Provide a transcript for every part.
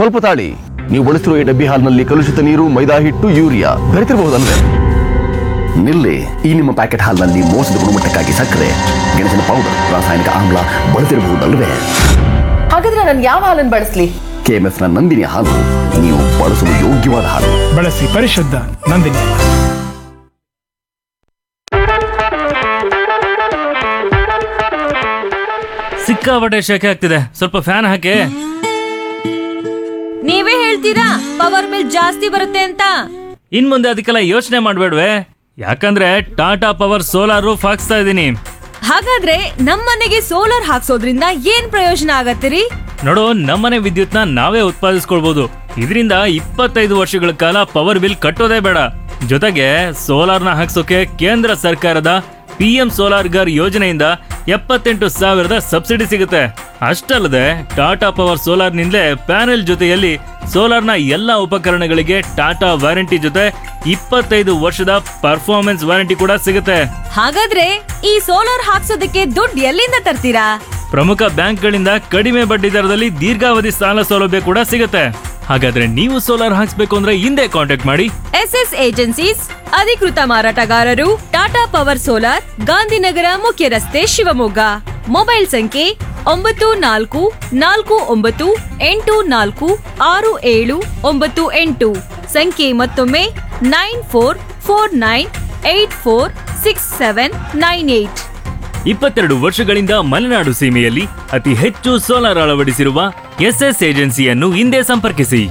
ಸ್ವಲ್ಪ ತಾಳಿ ನೀವು ಬಳಸಿರುವ ಈ ಡಬ್ಬಿ ಹಾಲ್ನಲ್ಲಿ ಕಲುಷಿತ ನೀರು ಮೈದಾ ಹಿಟ್ಟು ಯೂರಿಯಾ ಬೆರೆತಿರಬಹುದಲ್ವೇ ನಿಲ್ಲಿ ಈ ನಿಮ್ಮ ಪ್ಯಾಕೆಟ್ ಹಾಲ್ನಲ್ಲಿ ಮೋಸದ ಗುಣಮಟ್ಟಕ್ಕಾಗಿ ಸಕ್ಕರೆ ಗೆಣಸಿನ ಪೌಡರ್ ರಾಸಾಯನಿಕ ಆಮ್ಲ ಬಳಸಿರಬಹುದಲ್ವೇ ಹಾಗಾದ್ರೆ ನಾನು ಯಾವ ಹಾಲನ್ನು ಬಳಸ್ಲಿ ಕೆಎಂಎಫ್ ನ ನಂದಿನಿ ಹಾಲು ನೀವು ಬಳಸಲು ಯೋಗ್ಯವಾದ ಹಾಲು ಬಳಸಿ ಪರಿಶುದ್ಧ ನಂದಿನಿ ಸಿಕ್ಕಾಪಟ್ಟೆ ಶೆಕೆ ಆಗ್ತಿದೆ ಸ್ವಲ್ಪ ಫ್ಯಾನ್ ಹಾಕಿ ನೀವೇ ಹೇಳ್ತೀರಾ ಪವರ್ ಬಿಲ್ ಜಾಸ್ತಿ ಬರುತ್ತೆ ಅಂತ ಇನ್ ಮುಂದೆ ಅದಕ್ಕೆಲ್ಲ ಯೋಚನೆ ಮಾಡ್ಬೇಡ್ವೆ ಯಾಕಂದ್ರೆ ಟಾಟಾ ಪವರ್ ಸೋಲಾರ್ ರೂಫ್ ಹಾಕ್ಸ್ತಾ ಇದ್ದೀನಿ ಹಾಗಾದ್ರೆ ನಮ್ಮನೆಗೆ ಸೋಲಾರ್ ಹಾಕ್ಸೋದ್ರಿಂದ ಏನ್ ಪ್ರಯೋಜನ ಆಗತ್ತಿರಿ ನೋಡು ನಮ್ಮನೆ ವಿದ್ಯುತ್ನ ನಾವೇ ಉತ್ಪಾದಿಸ್ಕೊಳ್ಬಹುದು ಇದರಿಂದ ಇಪ್ಪತ್ತೈದು ವರ್ಷಗಳ ಕಾಲ ಪವರ್ ಬಿಲ್ ಕಟ್ಟೋದೇ ಬೇಡ ಜೊತೆಗೆ ಸೋಲಾರ್ನ ಹಾಕ್ಸೋಕೆ ಕೇಂದ್ರ ಸರ್ಕಾರದ ಪಿ ಎಂ ಸೋಲಾರ್ ಗರ್ ಯೋಜನೆಯಿಂದ ಎಪ್ಪತ್ತೆಂಟು ಸಾವಿರದ ಸಬ್ಸಿಡಿ ಸಿಗುತ್ತೆ ಅಷ್ಟಲ್ಲದೆ ಟಾಟಾ ಪವರ್ ಸೋಲಾರ್ನಿಂದಲೇ ಪ್ಯಾನೆಲ್ ಜೊತೆಯಲ್ಲಿ ಸೋಲಾರ್ನ ಎಲ್ಲ ಉಪಕರಣಗಳಿಗೆ ಟಾಟಾ ವಾರಂಟಿ ಜೊತೆ ಇಪ್ಪತ್ತೈದು ವರ್ಷದ ಪರ್ಫಾರ್ಮೆನ್ಸ್ ವಾರಂಟಿ ಕೂಡ ಸಿಗುತ್ತೆ ಹಾಗಾದ್ರೆ ಈ ಸೋಲಾರ್ ಹಾಕ್ಸೋದಕ್ಕೆ ದುಡ್ಡು ಎಲ್ಲಿಂದ ತರ್ತೀರಾ ಪ್ರಮುಖ ಬ್ಯಾಂಕ್ಗಳಿಂದ ಕಡಿಮೆ ಬಡ್ಡಿ ದರದಲ್ಲಿ ದೀರ್ಘಾವಧಿ ಸಾಲ ಸೌಲಭ್ಯ ಕೂಡ ಸಿಗುತ್ತೆ ಹಾಗಾದ್ರೆ ನೀವು ಸೋಲಾರ್ ಹಾಕ್ಸ್ಬೇಕು ಅಂದ್ರೆ ಹಿಂದೆ ಕಾಂಟ್ಯಾಕ್ಟ್ ಮಾಡಿ ಎಸ್ ಎಸ್ ಏಜೆನ್ಸೀಸ್ ಅಧಿಕೃತ ಮಾರಾಟಗಾರರು ಟಾಟಾ ಪವರ್ ಸೋಲಾರ್ ಗಾಂಧಿನಗರ ಮುಖ್ಯ ರಸ್ತೆ ಶಿವಮೊಗ್ಗ ಮೊಬೈಲ್ ಸಂಖ್ಯೆ ಒಂಬತ್ತು ನಾಲ್ಕು ನಾಲ್ಕು ಒಂಬತ್ತು ಎಂಟು ನಾಲ್ಕು ಆರು ಏಳು ಒಂಬತ್ತು ಎಂಟು ಸಂಖ್ಯೆ ಮತ್ತೊಮ್ಮೆ nine four four nine eight four six seven nine eight ಇಪ್ಪತ್ತೆರಡು ವರ್ಷಗಳಿಂದ ಮಲೆನಾಡು ಸೀಮೆಯಲ್ಲಿ ಅತಿ ಹೆಚ್ಚು ಸೋಲಾರ್ ಅಳವಡಿಸಿರುವ ಎಸ್ಎಸ್ ಏಜೆನ್ಸಿಯನ್ನು ಹಿಂದೆ ಸಂಪರ್ಕಿಸಿ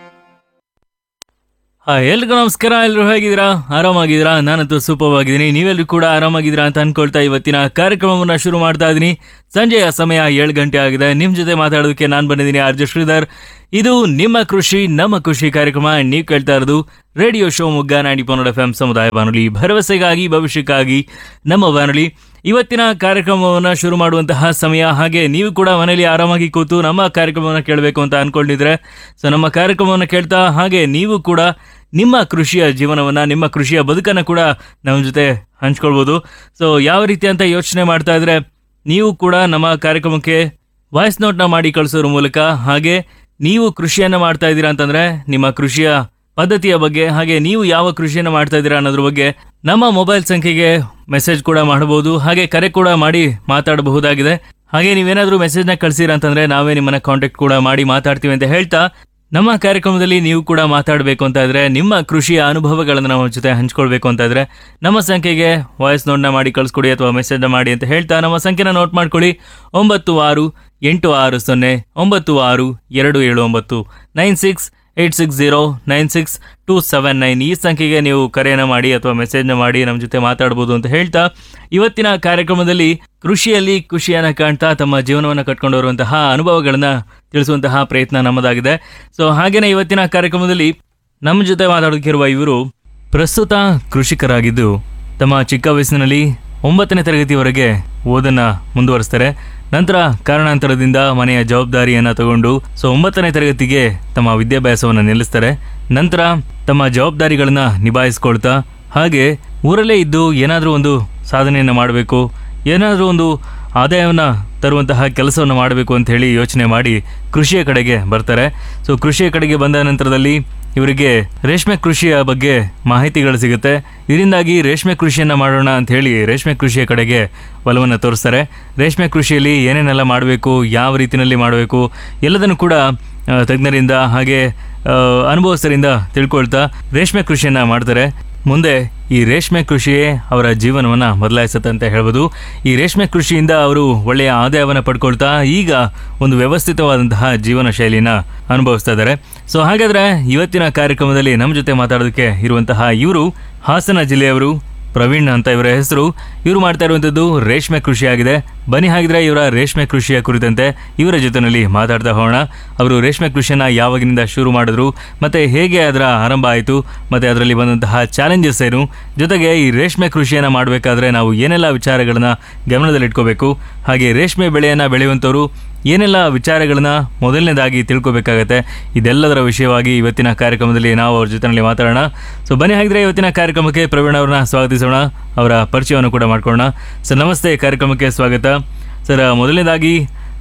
ಹಾ ಎಲ್ರಿಗೂ ನಮಸ್ಕಾರ ಎಲ್ಲರೂ ಹೇಗಿದ್ದೀರಾ ಆರಾಮಾಗಿದ್ದೀರಾ ನಾನಂತೂ ಸೂಪರ್ ಆಗಿದ್ದೀನಿ ನೀವೆಲ್ಲರೂ ಕೂಡ ಆರಾಮಾಗಿದ್ದೀರಾ ಅಂತ ಅನ್ಕೊಳ್ತಾ ಇವತ್ತಿನ ಕಾರ್ಯಕ್ರಮವನ್ನ ಶುರು ಮಾಡ್ತಾ ಇದ್ದೀನಿ ಸಂಜೆಯ ಸಮಯ ಏಳು ಗಂಟೆ ಆಗಿದೆ ನಿಮ್ ಜೊತೆ ಮಾತಾಡೋದಕ್ಕೆ ನಾನು ಬಂದಿದ್ದೀನಿ ಆರ್ ಜೆ ಶ್ರೀಧರ್ ಇದು ನಿಮ್ಮ ಕೃಷಿ ನಮ್ಮ ಖುಷಿ ಕಾರ್ಯಕ್ರಮ ನೀವು ಕೇಳ್ತಾ ಇರೋದು ರೇಡಿಯೋ ಶೋ ಮುಗ್ಗ ನಾಡಿ ಪನ್ನಡ ಎಫ್ ಸಮುದಾಯ ಬಾನುಲಿ ಭರವಸೆಗಾಗಿ ಭವಿಷ್ಯಕ್ಕಾಗಿ ನಮ್ಮ ಬಾನುಲಿ ಇವತ್ತಿನ ಕಾರ್ಯಕ್ರಮವನ್ನು ಶುರು ಮಾಡುವಂತಹ ಸಮಯ ಹಾಗೆ ನೀವು ಕೂಡ ಮನೆಯಲ್ಲಿ ಆರಾಮಾಗಿ ಕೂತು ನಮ್ಮ ಕಾರ್ಯಕ್ರಮವನ್ನು ಕೇಳಬೇಕು ಅಂತ ಅನ್ಕೊಂಡಿದ್ರೆ ಸೊ ನಮ್ಮ ಕಾರ್ಯಕ್ರಮವನ್ನು ಕೇಳ್ತಾ ಹಾಗೆ ನೀವು ಕೂಡ ನಿಮ್ಮ ಕೃಷಿಯ ಜೀವನವನ್ನ ನಿಮ್ಮ ಕೃಷಿಯ ಬದುಕನ್ನು ಕೂಡ ನಮ್ಮ ಜೊತೆ ಹಂಚ್ಕೊಳ್ಬೋದು ಸೊ ಯಾವ ರೀತಿ ಅಂತ ಯೋಚನೆ ಮಾಡ್ತಾ ಇದ್ರೆ ನೀವು ಕೂಡ ನಮ್ಮ ಕಾರ್ಯಕ್ರಮಕ್ಕೆ ವಾಯ್ಸ್ ನೋಟ್ನ ಮಾಡಿ ಕಳಿಸೋದ್ರ ಮೂಲಕ ಹಾಗೆ ನೀವು ಕೃಷಿಯನ್ನ ಮಾಡ್ತಾ ಇದ್ದೀರಾ ಅಂತಂದ್ರೆ ನಿಮ್ಮ ಕೃಷಿಯ ಪದ್ಧತಿಯ ಬಗ್ಗೆ ಹಾಗೆ ನೀವು ಯಾವ ಕೃಷಿಯನ್ನ ಮಾಡ್ತಾ ಇದ್ದೀರಾ ಅನ್ನೋದ್ರ ಬಗ್ಗೆ ನಮ್ಮ ಮೊಬೈಲ್ ಸಂಖ್ಯೆಗೆ ಮೆಸೇಜ್ ಕೂಡ ಮಾಡಬಹುದು ಹಾಗೆ ಕರೆ ಕೂಡ ಮಾಡಿ ಮಾತಾಡಬಹುದಾಗಿದೆ ಹಾಗೆ ನೀವೇನಾದ್ರೂ ಮೆಸೇಜ್ನ ಕಳ್ಸಿರಾ ಅಂತಂದ್ರೆ ನಾವೇ ನಿಮ್ಮನ್ನ ಕಾಂಟ್ಯಾಕ್ಟ್ ಕೂಡ ಮಾಡಿ ಮಾತಾಡ್ತೀವಿ ಅಂತ ಹೇಳ್ತಾ ನಮ್ಮ ಕಾರ್ಯಕ್ರಮದಲ್ಲಿ ನೀವು ಕೂಡ ಮಾತಾಡಬೇಕು ಅಂತ ಇದ್ರೆ ನಿಮ್ಮ ಕೃಷಿಯ ಅನುಭವಗಳನ್ನು ನಮ್ಮ ಜೊತೆ ಹಂಚ್ಕೊಳ್ಬೇಕು ಅಂತ ಇದ್ರೆ ನಮ್ಮ ಸಂಖ್ಯೆಗೆ ವಾಯ್ಸ್ ನೋಟ್ನ ಮಾಡಿ ಕಳಿಸ್ಕೊಡಿ ಅಥವಾ ಮೆಸೇಜ್ನ ಮಾಡಿ ಅಂತ ಹೇಳ್ತಾ ನಮ್ಮ ಸಂಖ್ಯೆನ ನೋಟ್ ಮಾಡ್ಕೊಳ್ಳಿ ಒಂಬತ್ತು ಆರು ಎಂಟು ಆರು ಸೊನ್ನೆ ಒಂಬತ್ತು ಆರು ಎರಡು ಏಳು ಒಂಬತ್ತು nine six eight six zero nine six two seven nine ಈ ಸಂಖ್ಯೆಗೆ ನೀವು ಕರೆಯನ್ನು ಮಾಡಿ ಅಥವಾ ಮೆಸೇಜ್ನ ಮಾಡಿ ನಮ್ಮ ಜೊತೆ ಮಾತಾಡ್ಬೋದು ಅಂತ ಹೇಳ್ತಾ ಇವತ್ತಿನ ಕಾರ್ಯಕ್ರಮದಲ್ಲಿ ಕೃಷಿಯಲ್ಲಿ ಖುಷಿಯನ್ನ ಕಾಣ್ತಾ ತಮ್ಮ ಜೀವನವನ್ನು ಕಟ್ಕೊಂಡು ಬರುವಂತಹ ಅನುಭವಗಳನ್ನ ತಿಳಿಸುವಂತಹ ಪ್ರಯತ್ನ ನಮ್ಮದಾಗಿದೆ ಸೊ ಹಾಗೇನೆ ಇವತ್ತಿನ ಕಾರ್ಯಕ್ರಮದಲ್ಲಿ ನಮ್ಮ ಜೊತೆ ಮಾತಾಡೋದಕ್ಕಿರುವ ಇವರು ಪ್ರಸ್ತುತ ಕೃಷಿಕರಾಗಿದ್ದು ತಮ್ಮ ಚಿಕ್ಕ ವಯಸ್ಸಿನಲ್ಲಿ ಒಂಬತ್ತನೇ ತರಗತಿವರೆಗೆ ಓದನ್ನ ಮುಂದುವರಿಸ್ತಾರೆ ನಂತರ ಕಾರಣಾಂತರದಿಂದ ಮನೆಯ ಜವಾಬ್ದಾರಿಯನ್ನ ತಗೊಂಡು ಸೊ ಒಂಬತ್ತನೇ ತರಗತಿಗೆ ತಮ್ಮ ವಿದ್ಯಾಭ್ಯಾಸವನ್ನು ನಿಲ್ಲಿಸ್ತಾರೆ ನಂತರ ತಮ್ಮ ಜವಾಬ್ದಾರಿಗಳನ್ನ ನಿಭಾಯಿಸ್ಕೊಳ್ತಾ ಹಾಗೆ ಊರಲ್ಲೇ ಇದ್ದು ಏನಾದರೂ ಒಂದು ಸಾಧನೆಯನ್ನು ಮಾಡಬೇಕು ಏನಾದರೂ ಒಂದು ಆದಾಯವನ್ನು ತರುವಂತಹ ಕೆಲಸವನ್ನು ಮಾಡಬೇಕು ಅಂತ ಹೇಳಿ ಯೋಚನೆ ಮಾಡಿ ಕೃಷಿಯ ಕಡೆಗೆ ಬರ್ತಾರೆ ಸೊ ಕೃಷಿಯ ಕಡೆಗೆ ಬಂದ ನಂತರದಲ್ಲಿ ಇವರಿಗೆ ರೇಷ್ಮೆ ಕೃಷಿಯ ಬಗ್ಗೆ ಮಾಹಿತಿಗಳು ಸಿಗುತ್ತೆ ಇದರಿಂದಾಗಿ ರೇಷ್ಮೆ ಕೃಷಿಯನ್ನು ಮಾಡೋಣ ಅಂತ ಹೇಳಿ ರೇಷ್ಮೆ ಕೃಷಿಯ ಕಡೆಗೆ ಒಲವನ್ನು ತೋರಿಸ್ತಾರೆ ರೇಷ್ಮೆ ಕೃಷಿಯಲ್ಲಿ ಏನೇನೆಲ್ಲ ಮಾಡಬೇಕು ಯಾವ ರೀತಿಯಲ್ಲಿ ಮಾಡಬೇಕು ಎಲ್ಲದನ್ನು ಕೂಡ ಆ, ತಜ್ಞರಿಂದ ಹಾಗೆ ಆ, ಅನುಭವಸ್ಥರಿಂದ ತಿಳ್ಕೊಳ್ತಾ ರೇಷ್ಮೆ ಕೃಷಿಯನ್ನು ಮಾಡ್ತಾರೆ ಮುಂದೆ ಈ ರೇಷ್ಮೆ ಕೃಷಿಯೇ ಅವರ ಜೀವನವನ್ನು ಬದಲಾಯಿಸುತ್ತೆ ಅಂತ ಹೇಳ್ಬೋದು ಈ ರೇಷ್ಮೆ ಕೃಷಿಯಿಂದ ಅವರು ಒಳ್ಳೆಯ ಆದಾಯವನ್ನು ಪಡ್ಕೊಳ್ತಾ ಈಗ ಒಂದು ವ್ಯವಸ್ಥಿತವಾದಂತಹ ಜೀವನ ಶೈಲಿನ ಅನುಭವಿಸ್ತಾ ಇದ್ದಾರೆ ಸೊ ಹಾಗಾದ್ರೆ ಇವತ್ತಿನ ಕಾರ್ಯಕ್ರಮದಲ್ಲಿ ನಮ್ಮ ಜೊತೆ ಮಾತಾಡೋದಕ್ಕೆ ಇರುವಂತಹ ಇವರು ಹಾಸನ ಜಿಲ್ಲೆಯವರು ಪ್ರವೀಣ್ ಅಂತ ಇವರ ಹೆಸರು ಇವರು ಮಾಡ್ತಾ ಇರುವಂಥದ್ದು ರೇಷ್ಮೆ ಕೃಷಿ ಆಗಿದೆ ಬನ್ನಿ ಹಾಗಿದ್ರೆ ಇವರ ರೇಷ್ಮೆ ಕೃಷಿಯ ಕುರಿತಂತೆ ಇವರ ಜೊತೆನಲ್ಲಿ ಮಾತಾಡ್ತಾ ಹೋಗೋಣ ಅವರು ರೇಷ್ಮೆ ಕೃಷಿಯನ್ನ ಯಾವಾಗಿನಿಂದ ಶುರು ಮಾಡಿದ್ರು ಮತ್ತೆ ಹೇಗೆ ಅದರ ಆರಂಭ ಆಯಿತು ಮತ್ತೆ ಅದರಲ್ಲಿ ಬಂದಂತಹ ಚಾಲೆಂಜಸ್ ಏನು ಜೊತೆಗೆ ಈ ರೇಷ್ಮೆ ಕೃಷಿಯನ್ನ ಮಾಡಬೇಕಾದ್ರೆ ನಾವು ಏನೆಲ್ಲ ವಿಚಾರಗಳನ್ನ ಗಮನದಲ್ಲಿಟ್ಕೋಬೇಕು ಹಾಗೆ ರೇಷ್ಮೆ ಬೆಳೆಯನ್ನ ಬೆಳೆಯುವಂಥವ್ರು ಏನೆಲ್ಲ ವಿಚಾರಗಳನ್ನ ಮೊದಲನೇದಾಗಿ ತಿಳ್ಕೊಬೇಕಾಗತ್ತೆ ಇದೆಲ್ಲದರ ವಿಷಯವಾಗಿ ಇವತ್ತಿನ ಕಾರ್ಯಕ್ರಮದಲ್ಲಿ ನಾವು ಅವ್ರ ಜೊತೆನಲ್ಲಿ ಮಾತಾಡೋಣ ಸೊ ಬನ್ನಿ ಹಾಗಿದ್ರೆ ಇವತ್ತಿನ ಕಾರ್ಯಕ್ರಮಕ್ಕೆ ಪ್ರವೀಣ್ ಅವ್ರನ್ನ ಸ್ವಾಗತಿಸೋಣ ಅವರ ಪರಿಚಯವನ್ನು ಕೂಡ ಮಾಡ್ಕೊಳ್ಳೋಣ ಸರ್ ನಮಸ್ತೆ ಕಾರ್ಯಕ್ರಮಕ್ಕೆ ಸ್ವಾಗತ ಸರ್ ಮೊದಲನೇದಾಗಿ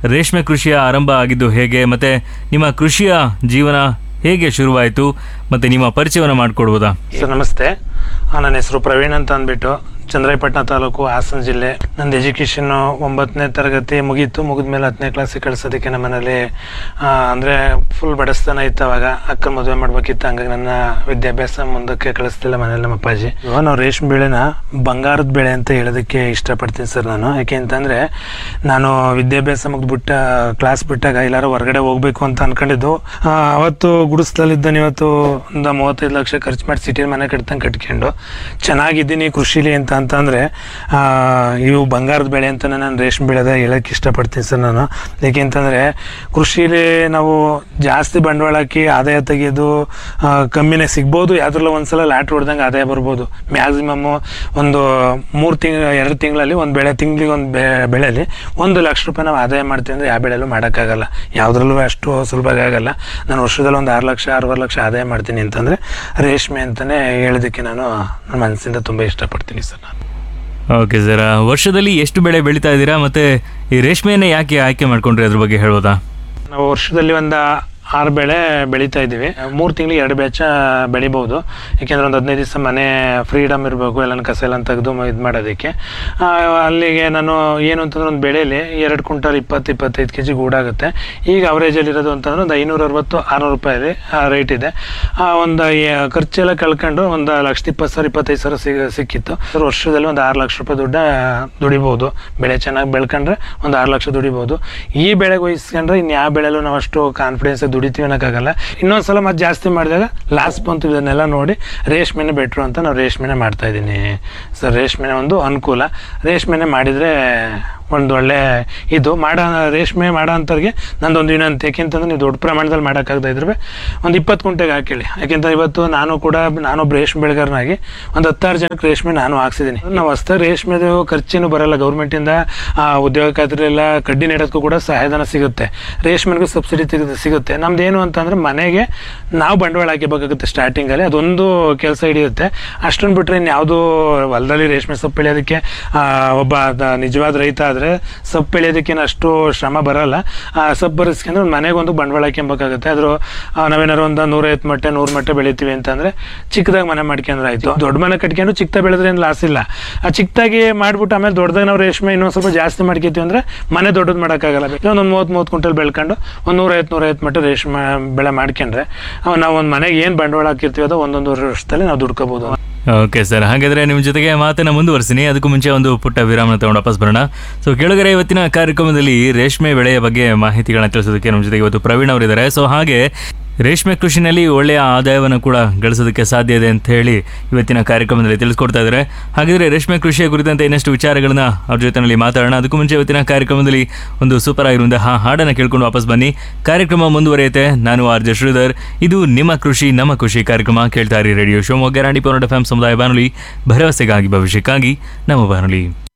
ರೇಷ್ಮೆ ಕೃಷಿಯ ಆರಂಭ ಆಗಿದ್ದು ಹೇಗೆ ಮತ್ತೆ ನಿಮ್ಮ ಕೃಷಿಯ ಜೀವನ ಹೇಗೆ ಶುರುವಾಯಿತು ಮತ್ತೆ ನಿಮ್ಮ ಪರಿಚಯವನ್ನು ಮಾಡಿಕೊಡ್ಬೋದಾ ಸರ್ ನಮಸ್ತೆ ಆ, ನನ್ನ ಹೆಸರು ಪ್ರವೀಣ್ ಅಂತ ಅಂದ್ಬಿಟ್ಟು ಚಂದ್ರಾಯಪಟ್ಟಣ ತಾಲೂಕು ಹಾಸನ ಜಿಲ್ಲೆ ನಂದು ಎಜುಕೇಷನ್ನು ಒಂಬತ್ತನೇ ತರಗತಿ ಮುಗೀತು ಮುಗಿದ ಮೇಲೆ ಹತ್ತನೇ ಕ್ಲಾಸಿಗೆ ಕಳ್ಸೋದಕ್ಕೆ ನಮ್ಮ ಮನೇಲಿ ಆ, ಅಂದರೆ ಫುಲ್ ಬಡಸ್ತಾನ ಇತ್ತು ಅವಾಗ ಅಕ್ಕನ ಮದುವೆ ಮಾಡ್ಬೇಕಿತ್ತು ಹಂಗಾಗಿ ನನ್ನ ವಿದ್ಯಾಭ್ಯಾಸ ಮುಂದಕ್ಕೆ ಕಳಿಸ್ತಿಲ್ಲ ಮನೇಲಿ ನಮ್ಮ ಅಪ್ಪಾಜಿ ಇವಾಗ ನಾವು ರೇಷ್ಮೆ ಬೆಳೆನ ಬಂಗಾರದ ಬೆಳೆ ಅಂತ ಹೇಳೋದಕ್ಕೆ ಇಷ್ಟಪಡ್ತೀನಿ ಸರ್ ನಾನು ಯಾಕೆ ಅಂತಂದರೆ ನಾನು ವಿದ್ಯಾಭ್ಯಾಸ ಮುಗಿದ್ಬಿಟ್ಟ ಕ್ಲಾಸ್ ಬಿಟ್ಟಾಗ ಎಲ್ಲಾರು ಹೊರಗಡೆ ಹೋಗ್ಬೇಕು ಅಂತ ಅನ್ಕೊಂಡಿದ್ದು ಆ, ಅವತ್ತು ಗುಡಿಸ್ದಲ್ಲಿದ್ದಾನೆ ಇವತ್ತು ಒಂದು ಮೂವತ್ತೈದು ಲಕ್ಷ ಖರ್ಚು ಮಾಡಿ ಸಿಟಿ ಮನೆ ಕಟ್ತಂಗೆ ಕಟ್ಕೊಂಡು ಚೆನ್ನಾಗಿದ್ದೀನಿ ಕೃಷಿಲಿ ಅಂತ ಅಂತಂದರೆ ಇವು ಬಂಗಾರದ ಬೆಳೆ ಅಂತ ನಾನು ರೇಷ್ಮೆ ಬೆಳೆದ ಹೇಳಕ್ಕೆ ಇಷ್ಟಪಡ್ತೀನಿ ಸರ್ ನಾನು ಯಾಕೆ ಅಂತಂದರೆ ಕೃಷಿಲಿ ನಾವು ಜಾಸ್ತಿ ಬಂಡವಾಳ ಹಾಕಿ ಆದಾಯ ತೆಗೆಯೋದು ಆ, ಕಮ್ಮಿನೇ ಸಿಗ್ಬೋದು ಯಾವ್ದ್ರಲ್ಲ ಒಂದ್ಸಲ ಲಾಟ್ರಿ ಹೊಡೆದಂಗೆ ಆದಾಯ ಬರ್ಬೋದು ಮ್ಯಾಕ್ಸಿಮಮ್ಮು ಒಂದು ಮೂರು ತಿಂಗಳು ಎರಡು ತಿಂಗಳಲ್ಲಿ ಒಂದು ಬೆಳೆ ತಿಂಗಳಿಗೆ ಒಂದು ಬೆಳೆಯಲ್ಲಿ ಒಂದು ಲಕ್ಷ ರೂಪಾಯಿ ನಾವು ಆದಾಯ ಮಾಡ್ತೀವಿ ಅಂದರೆ ಯಾವ ಬೆಳೆಯಲ್ಲೂ ಮಾಡೋಕ್ಕಾಗಲ್ಲ ಯಾವುದ್ರಲ್ಲೂ ಅಷ್ಟು ಸುಲಭವಾಗಿ ಆಗಲ್ಲ ನಾನು ವರ್ಷದಲ್ಲಿ ಒಂದು ಆರು ಲಕ್ಷ ಆರೂವರೆ ಲಕ್ಷ ಆದಾಯ ಮಾಡ್ತೀನಿ ಅಂತಂದರೆ ರೇಷ್ಮೆ ಅಂತಲೇ ಹೇಳೋದಕ್ಕೆ ನಾನು ನನ್ನ ಮನಸ್ಸಿಂದ ತುಂಬ ಇಷ್ಟಪಡ್ತೀನಿ ಸರ್ ನಾನು ಓಕೆ ಸರ್ ವರ್ಷದಲ್ಲಿ ಎಷ್ಟು ಬೆಳೆ ಬೆಳೀತಾ ಇದ್ದೀರಾ ಮತ್ತೆ ಈ ರೇಷ್ಮೆಯನ್ನೇ ಯಾಕೆ ಆಯ್ಕೆ ಮಾಡ್ಕೊಂಡ್ರಿ ಅದ್ರ ಬಗ್ಗೆ ಹೇಳ್ಬೋದಾ ನಾವು ವರ್ಷದಲ್ಲಿ ಒಂದು ಆರು ಬೆಳೆ ಬೆಳೀತಾ ಇದ್ದೀವಿ ಮೂರು ತಿಂಗಳಿಗೆ ಎರಡು ಬ್ಯಾಚ ಬೆಳಿಬೋದು ಯಾಕೆಂದ್ರೆ ಒಂದು ಹದಿನೈದು ದಿವಸ ಮನೆ ಫ್ರೀಡಮ್ ಇರಬೇಕು ಎಲ್ಲ ಕಸ ಎಲ್ಲ ತೆಗೆದು ಇದು ಮಾಡೋದಕ್ಕೆ ಆ, ಅಲ್ಲಿಗೆ ನಾನು ಏನು ಅಂತಂದ್ರೆ ಒಂದು ಬೆಳೆಯಲ್ಲಿ ಎರಡು ಕ್ವಿಂಟಲ್ ಇಪ್ಪತ್ತು ಇಪ್ಪತ್ತೈದು ಕೆ ಜಿ ಗೂಡಾಗುತ್ತೆ ಈಗ ಅವರೇಜಲ್ಲಿ ಇರೋದು ಅಂತಂದ್ರೆ ಒಂದು ಐನೂರ ಅರವತ್ತು ಆರುನೂರು ರೂಪಾಯಿ ರೇಟ್ ಇದೆ ಆ, ಒಂದು ಏ- ಖರ್ಚೆಲ್ಲ ಕಳ್ಕೊಂಡು ಒಂದು ಲಕ್ಷದ ಇಪ್ಪತ್ತು ಸಾವಿರ ಇಪ್ಪತ್ತೈದು ಸಾವಿರ ಸಿಗ ಸಿಕ್ಕಿತ್ತು ಸರ್ ವರ್ಷದಲ್ಲಿ ಒಂದು ಆರು ಲಕ್ಷ ರೂಪಾಯಿ ದುಡ್ಡ ದುಡಿಬೋದು ಬೆಳೆ ಚೆನ್ನಾಗಿ ಬೆಳ್ಕೊಂಡ್ರೆ ಒಂದು ಆರು ಲಕ್ಷ ದುಡಿಬೋದು ಈ ಬೆಳೆಗೆ ವಹಿಸ್ಕೊಂಡ್ರೆ ಇನ್ನು ಯಾವ ಬೆಳೆಲ್ಲೂ ನಾವು ಅಷ್ಟು ಕಾನ್ಫಿಡೆನ್ಸ್ ದುಡಿತೀವಿ ಅನ್ನೋಕ್ಕಾಗಲ್ಲ ಇನ್ನೊಂದು ಸಲ ಮತ್ತೆ ಜಾಸ್ತಿ ಮಾಡಿದಾಗ ಲಾಸ್ ಬಂತು ಇದನ್ನೆಲ್ಲ ನೋಡಿ ರೇಷ್ಮೆನೇ ಬೆಟ್ರು ಅಂತ ನಾವು ರೇಷ್ಮೆನೇ ಮಾಡ್ತಾ ಇದ್ದೀನಿ ಸರ್ ರೇಷ್ಮೆನೇ ಒಂದು ಅನುಕೂಲ ರೇಷ್ಮೆನೇ ಮಾಡಿದರೆ ಒಂದು ಒಳ್ಳೆ ಇದು ಮಾಡೋ ರೇಷ್ಮೆ ಮಾಡೋ ಅಂಥವ್ರಿಗೆ ನಂದೊಂದು ವಿನಂತಿ ಯಾಕೆಂತಂದ್ರೆ ನೀವು ದೊಡ್ಡ ಪ್ರಮಾಣದಲ್ಲಿ ಮಾಡೋಕ್ಕಾಗದ ಇದ್ರೆ ಒಂದು ಇಪ್ಪತ್ತು ಕುಂಟೆಗೆ ಹಾಕೇಳಿ ಯಾಕೆಂತಂದ್ರೆ ಇವತ್ತು ನಾನು ಕೂಡ ನಾನೊಬ್ಬ ರೇಷ್ಮೆ ಬೆಳೆಗಾರನಾಗಿ ಒಂದು ಹತ್ತಾರು ಜನಕ್ಕೆ ರೇಷ್ಮೆ ನಾನು ಹಾಕ್ಸಿದ್ದೀನಿ ನಾವು ಹೊಸ್ದಾಗಿ ರೇಷ್ಮೆದು ಖರ್ಚೇನು ಬರಲ್ಲ ಗೌರ್ಮೆಂಟಿಂದ ಆ, ಉದ್ಯೋಗ ಖಾತ್ರಿಯೆಲ್ಲ ಕಡ್ಡಿ ನೆಡೋದಕ್ಕೂ ಕೂಡ ಸಹಾಯಧನ ಸಿಗುತ್ತೆ ರೇಷ್ಮೆಗೂ ಸಬ್ಸಿಡಿ ಸಿಗುತ್ತೆ ಸಿಗುತ್ತೆ ನಮ್ದು ಏನು ಅಂತಂದ್ರೆ ಮನೆಗೆ ನಾವು ಬಂಡವಾಳ ಹಾಕಿಬೇಕಾಗುತ್ತೆ ಸ್ಟಾರ್ಟಿಂಗಲ್ಲಿ ಅದೊಂದು ಕೆಲಸ ಹಿಡಿಯುತ್ತೆ ಅಷ್ಟನ್ನು ಬಿಟ್ಟರೆ ಇನ್ಯಾವುದು ಹೊಲದಲ್ಲಿ ರೇಷ್ಮೆ ಸೊಪ್ಪು ಬೆಳೆಯೋದಕ್ಕೆ ಆ, ಒಬ್ಬ ದ- ನಿಜವಾದ ರೈತ ಆದರೆ ಸೊಪ್ಪು ಬೆಳೆಯೋದಕ್ಕೇನು ಅಷ್ಟು ಶ್ರಮ ಬರಲ್ಲ ಆ, ಸೊಪ್ಪು ಬರೆಸ್ಕೊಂಡ್ರೆ ಒಂದು ಮನೆಗೆ ಒಂದು ಬಂಡವಾಳ ಹಾಕ್ಯಂಬೇಕಾಗುತ್ತೆ ಆದ್ರೂ ಆ, ನಾವೇನಾರು ಒಂದು ನೂರೈವತ್ತು ಮಟ್ಟೆ ನೂರು ಮಟ್ಟೆ ಬೆಳಿತೀವಿ ಅಂತಂದ್ರೆ ಚಿಕ್ಕದಾಗಿ ಮನೆ ಮಾಡ್ಕೊಂಡ್ರೆ ಆಯ್ತು ದೊಡ್ಡ ಮನೆ ಕಟ್ಕೊಂಡು ಚಿಕ್ಕದಾಗಿ ಬೆಳೆದ್ರೆ ಏನು ಲಾಸ್ ಇಲ್ಲ ಆ ಚಿಕ್ಕದಾಗಿ ಮಾಡ್ಬಿಟ್ಟು ಆಮೇಲೆ ದೊಡ್ಡದಾಗಿ ನಾವು ರೇಷ್ಮೆ ಇನ್ನೊಂದು ಸ್ವಲ್ಪ ಜಾಸ್ತಿ ಮಾಡ್ಕೊತೀವಿ ಅಂದ್ರೆ ಮನೆ ದೊಡ್ಡದು ಮಾಡೋಕ್ಕಾಗಲ್ಲ ಒಂದು ಮೂವತ್ತು ಮೂವತ್ತು ಕ್ವಿಂಟಲ್ ಬೆಳ್ಕೊಂಡು ಒಂದು ನೂರೈವತ್ತು ನೂರೈವತ್ತು ಮಟ್ಟ ರೇಷ್ಮೆ ಬೆಳೆ ಮಾಡ್ಕೊಂಡ್ರೆ ಅವ್ ನಾವು ಒಂದು ಮನೆಗೆ ಏನು ಬಂಡವಾಳ ಹಾಕಿರ್ತೀವಿ ಅದು ಒಂದೊಂದು ವರ್ಷದಲ್ಲಿ ನಾವು ದುಡ್ಕೋಬಹುದು ಓಕೆ ಸರ್ ಹಾಗಾದ್ರೆ ನಿಮ್ಮ ಜೊತೆಗೆ ಮಾತನ್ನ ಮುಂದುವರಿಸಿನಿ ಅದಕ್ಕೂ ಮುಂಚೆ ಒಂದು ಪುಟ್ಟ ವಿರಾಮನ ತಗೊಂಡು ವಾಪಸ್ ಬರೋಣ ಸೊ ಕೆಳಗರೆ ಇವತ್ತಿನ ಕಾರ್ಯಕ್ರಮದಲ್ಲಿ ರೇಷ್ಮೆ ಬೆಳೆಯ ಬಗ್ಗೆ ಮಾಹಿತಿಗಳನ್ನ ತಿಳಿಸೋದಕ್ಕೆ ನಮ್ಮ ಜೊತೆಗೆ ಇವತ್ತು ಪ್ರವೀಣ್ ಅವರಿದ್ದಾರೆ ಸೊ ಹಾಗೆ ರೇಷ್ಮೆ ಕೃಷಿನಲ್ಲಿ ಒಳ್ಳೆಯ ಆದಾಯವನ್ನು ಕೂಡ ಗಳಿಸೋದಕ್ಕೆ ಸಾಧ್ಯ ಇದೆ ಅಂತ ಹೇಳಿ ಇವತ್ತಿನ ಕಾರ್ಯಕ್ರಮದಲ್ಲಿ ತಿಳಿಸ್ಕೊಡ್ತಾ ಇದ್ದಾರೆ ಹಾಗಿದ್ರೆ ರೇಷ್ಮೆ ಕೃಷಿಯ ಕುರಿತಂತೆ ಇನ್ನಷ್ಟು ವಿಚಾರಗಳನ್ನ ಅವ್ರ ಜೊತೆನಲ್ಲಿ ಮಾತಾಡೋಣ ಅದಕ್ಕೂ ಮುಂಚೆ ಇವತ್ತಿನ ಕಾರ್ಯಕ್ರಮದಲ್ಲಿ ಒಂದು ಸೂಪರ್ ಆಗಿರುವಂತಹ ಹಾಡನ್ನು ಕೇಳ್ಕೊಂಡು ವಾಪಸ್ ಬನ್ನಿ ಕಾರ್ಯಕ್ರಮ ಮುಂದುವರಿಯುತ್ತೆ ನಾನು ಆರ್ ಜೆ ಶ್ರೀಧರ್ ಇದು ನಿಮ್ಮ ಕೃಷಿ ನಮ್ಮ ಖುಷಿ ಕಾರ್ಯಕ್ರಮ ಕೇಳ್ತಾ ಇರಿ ರೇಡಿಯೋ ಶಿವಮೊಗ್ಗ ರಾಣಿ ಪೌರ್ಣ ಎಫ್ ಸಮುದಾಯ ಬಾನುಲಿ ಭರವಸೆಗಾಗಿ ಭವಿಷ್ಯಕ್ಕಾಗಿ ನಮ್ಮ ಬಾನುಲಿ